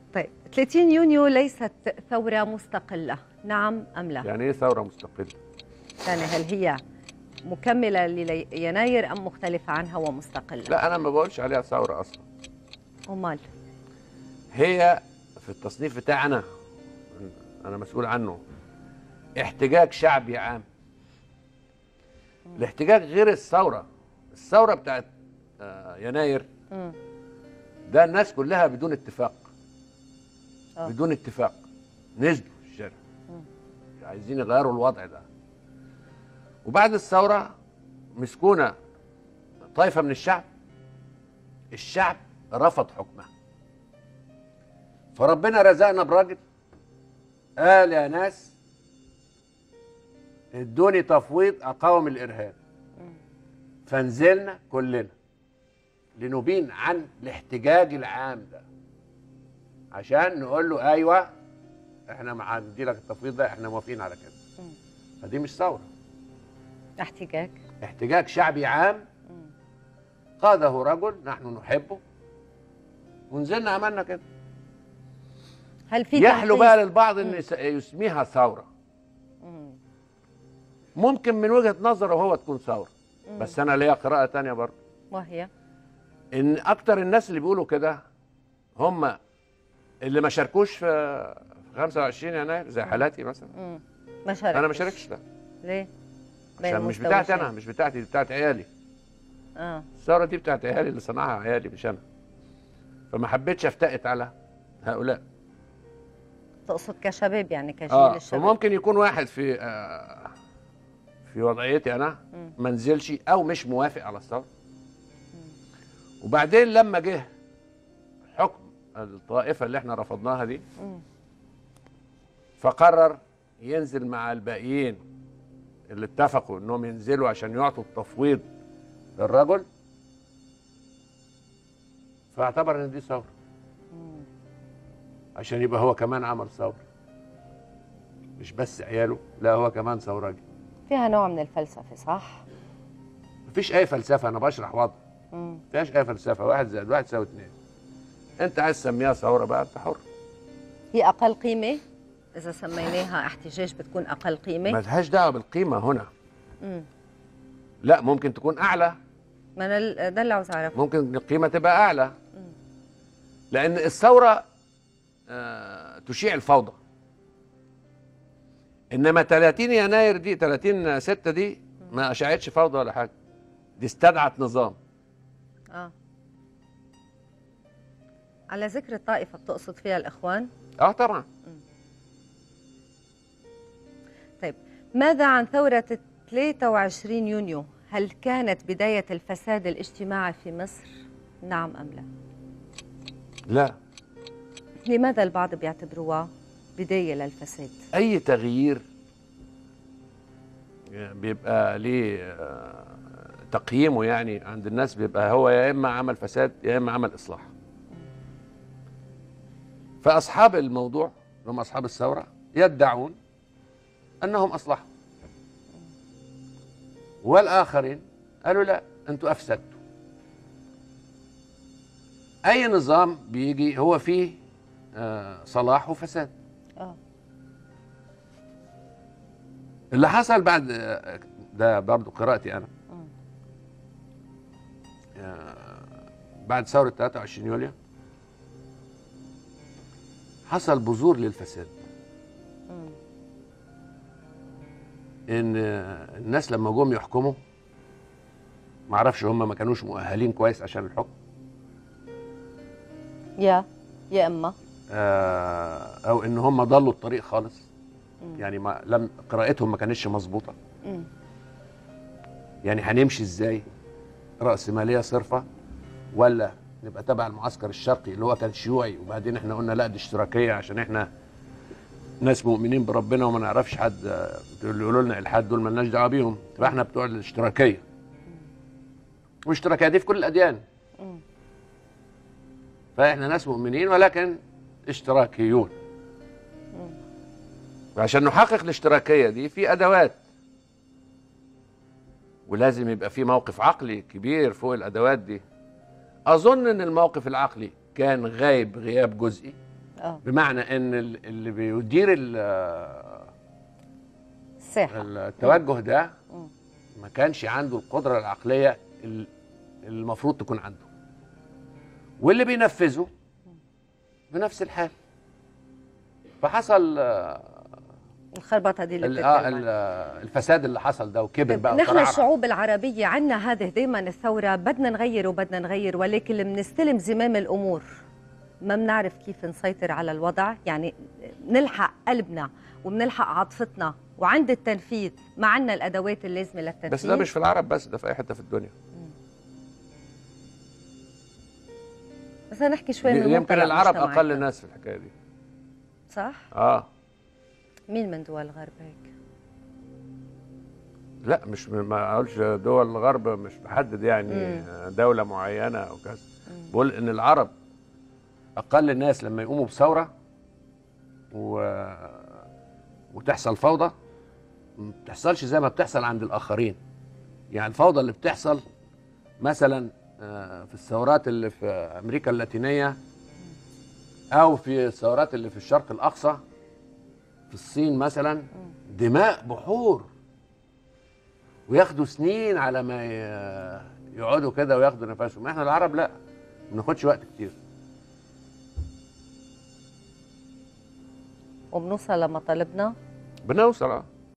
طيب 30 يونيو ليست ثورة مستقلة نعم أم لا؟ يعني ايه ثوره مستقله يعني هل هي مكملة ليناير أم مختلفة عنها ومستقلة؟ لا انا ما بقولش عليها ثوره اصلا أمال هي في التصنيف بتاعنا انا مسؤول عنه احتجاج شعبي عام الاحتجاج غير الثوره الثوره بتاعت آه، يناير مم. ده الناس كلها بدون اتفاق آه. بدون اتفاق نزلوا الشارع عايزين يغيروا الوضع ده وبعد الثوره مسكونا طائفه من الشعب الشعب رفض حكمها فربنا رزقنا براجل قال يا ناس ادوني تفويض اقاوم الارهاب فنزلنا كلنا لنبين عن الاحتجاج العام ده عشان نقول له ايوه احنا مع نديلك التفويض ده احنا موافقين على كده مم. فدي مش ثوره احتجاج احتجاج شعبي عام قاده رجل نحن نحبه ونزلنا عملنا كده هل في يحلو تنفيذ؟ بقى للبعض ان يس- يسميها ثوره مم. ممكن من وجهه نظره هو تكون ثوره بس انا ليا قراءه تانية برضه وهي ان اكتر الناس اللي بيقولوا كده هم اللي ما شاركوش في في 25 يناير زي حالاتي مثلا مم. ما شاركتش انا ما شاركتش لا ليه؟ بين عشان مش بتاعتي انا المستوشين. مش بتاعتي دي بتاعت عيالي اه الثوره دي بتاعت عيالي اللي صنعها عيالي مش انا فما حبيتش افتقت على هؤلاء تقصد كشباب يعني كجيل اه الشباب فممكن يكون واحد في آه في وضعيتي انا مم. ما نزلش او مش موافق على الثوره وبعدين لما جه حكم الطائفه اللي احنا رفضناها دي مم. فقرر ينزل مع الباقيين اللي اتفقوا انهم ينزلوا عشان يعطوا التفويض للرجل فاعتبر ان دي ثوره عشان يبقى هو كمان عمل ثوره مش بس عياله لا هو كمان ثورجي فيها نوع من الفلسفة صح؟ مفيش اي فلسفه انا بشرح وضع مم. مفيهاش اي فلسفه واحد زائد واحد يساوي اتنين انت عايز تسميها ثوره بقى انت حر هي أقل قيمة إذا سميناها احتجاج بتكون أقل قيمة ملهاش دعوه بالقيمه هنا مم. لا ممكن تكون اعلى ما أنا ال- ده اللي عاوز أعرفه ممكن القيمه تبقى اعلى لان الثوره آه، تشيع الفوضى انما 30 يناير دي 30 6 دي ما اشعتش فوضى ولا حاجه دي استدعت نظام اه على ذكر الطائفة بتقصد فيها الإخوان اه طبعا طيب ماذا عن ثورة 23 يونيو هل كانت بداية الفساد الاجتماعي في مصر نعم أم لا لا لماذا البعض بيعتبروها بداية للفساد اي تغيير بيبقى ليه آه، تقييمه يعني عند الناس بيبقى هو يا اما عمل فساد يا اما عمل اصلاح فاصحاب الموضوع اللي هم اصحاب الثوره يدعون انهم اصلحوا والاخرين قالوا لا انتوا افسدتوا اي نظام بيجي هو فيه آه، صلاح وفساد اه اللي حصل بعد ده برضه قراءتي انا مم. آه، بعد ثوره 23 يوليو حصل بذور للفساد مم. ان آه، الناس لما جم يحكموا ما اعرفش هم ما كانوش مؤهلين كويس عشان الحكم يا يا إما آه، او ان هم ضلوا الطريق خالص مم. يعني ما لم قراءتهم ما كانتش مظبوطه مم. يعني هنمشي ازاي رأسمالية صرفة ولا نبقى تبع المعسكر الشرقي اللي هو كان شيوعي وبعدين احنا قلنا لا دي اشتراكية عشان احنا ناس مؤمنين بربنا وما نعرفش حد آه، اللي يقولوا لنا الحاد دول مالناش دعوه بيهم فاحنا بتوع الاشتراكية والاشتراكية دي في كل الأديان مم. فاحنا ناس مؤمنين ولكن اشتراكيون وعشان نحقق الاشتراكية دي في أدوات ولازم يبقى في موقف عقلي كبير فوق الأدوات دي أظن إن الموقف العقلي كان غايب غياب جزئي اه بمعنى ان ال- اللي بيدير ال- الساحه التوجه ده مم. ما كانش عنده القدره العقليه ال- المفروض تكون عنده واللي بينفذه بنفس الحال فحصل آه، الخربطه دي اللي ال- بتتكلم آه، عنها. ال- الفساد اللي حصل ده وكبر طيب بقى نحن وترعرع. الشعوب العربية عنا هذه دائما الثورة بدنا نغير وبدنا نغير ولكن لما بنستلم زمام الأمور ما بنعرف كيف نسيطر على الوضع يعني نلحق قلبنا وبنلحق عاطفتنا وعند التنفيذ ما عنا الأدوات اللازمة للتنفيذ بس ده مش في العرب بس ده في اي حته في الدنيا بس بدنا نحكي شوي من يمكن منطلق العرب مجتمعنا. اقل ناس في الحكايه دي صح؟ اه مين من دول الغرب هيك؟ لا مش ما اقولش دول الغرب مش بحدد يعني دوله معينه او كذا بقول ان العرب اقل الناس لما يقوموا بثوره و... وتحصل فوضى ما بتحصلش زي ما بتحصل عند الاخرين يعني الفوضى اللي بتحصل مثلا آه، في الثورات اللي في امريكا اللاتينيه او في الثورات اللي في الشرق الاقصى في الصين مثلا دماء بحور وياخدوا سنين على ما ي- يقعدوا كده وياخدوا نفسهم احنا العرب لا ما بناخدش وقت كتير وبنوصل لمطالبنا بنوصل اه